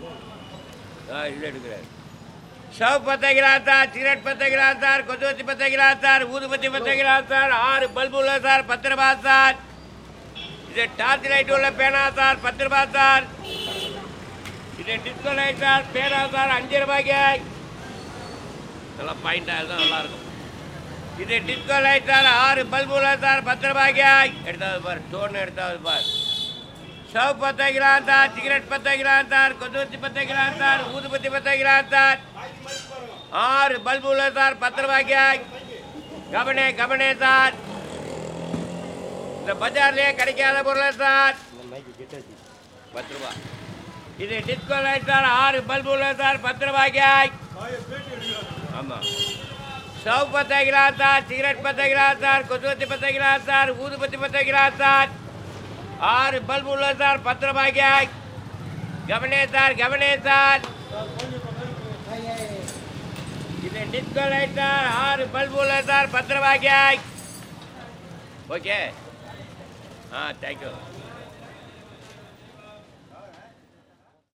ஆ இது எடுக்கிறார் ஷவ் பத்தகிறார் சார் சிகரெட் பத்தகிறார் சார் கொத்துவத்தி பத்தகிறார் சார் ஊதுபத்தி பத்தகிறார் சார் ஆறு பல்பு உள்ள சார் பத்து ரூபாய் சார் இது டார்ச் லைட் உள்ள பேனா சார் பத்து ரூபாய் சார் இது டிஸ்கோ லைட் சார் பேனா சார் அஞ்சு ரூபாய்க்கு நல்லா பாயிண்டாக இருந்தால் நல்லாயிருக்கும் இது டிஸ்கோ லைட் சார் ஆறு பல்பு உள்ள சார் பத்து ரூபாய்க்கு எடுத்தாவது பார் டோன் எடுத்தாவது பார் ஷவ் பத்தகிறான் சார் சிகரெட் பத்தகிறான் சார் கொத்துவத்தி பத்தகிறான் சார் ஊதுபத்தி பத்தகிறான் சார் ஆறு பல்பு உள்ள சார் பத்து ரூபாய்க்கு கவனே கவனே சார் இந்த பஜார்லயே கிடைக்காத பொருள் சார் பத்து ரூபாய் இது டிஸ்கோ லைட் சார் ஆறு பல்பு உள்ள சார் பத்து ரூபாய்க்கு ஆமாம் ஸ்டவ் பத்தகிறான் சார் சிகரெட் பத்தகிறான் சார் கொத்துவத்தி பத்தகிறான் சார் ஊதுபத்தி பத்தகிறான் சார் ஆறு பல்பு உள்ள சார் பத்து ரூபாய்க்கு கவனே சார் கவனே சார் இது டிஸ்கோ லைட் சார் ஆறு பல்பு உள்ள சார் பத்து ரூபாய்க்கு ஓகே ஆ தேங்க்யூ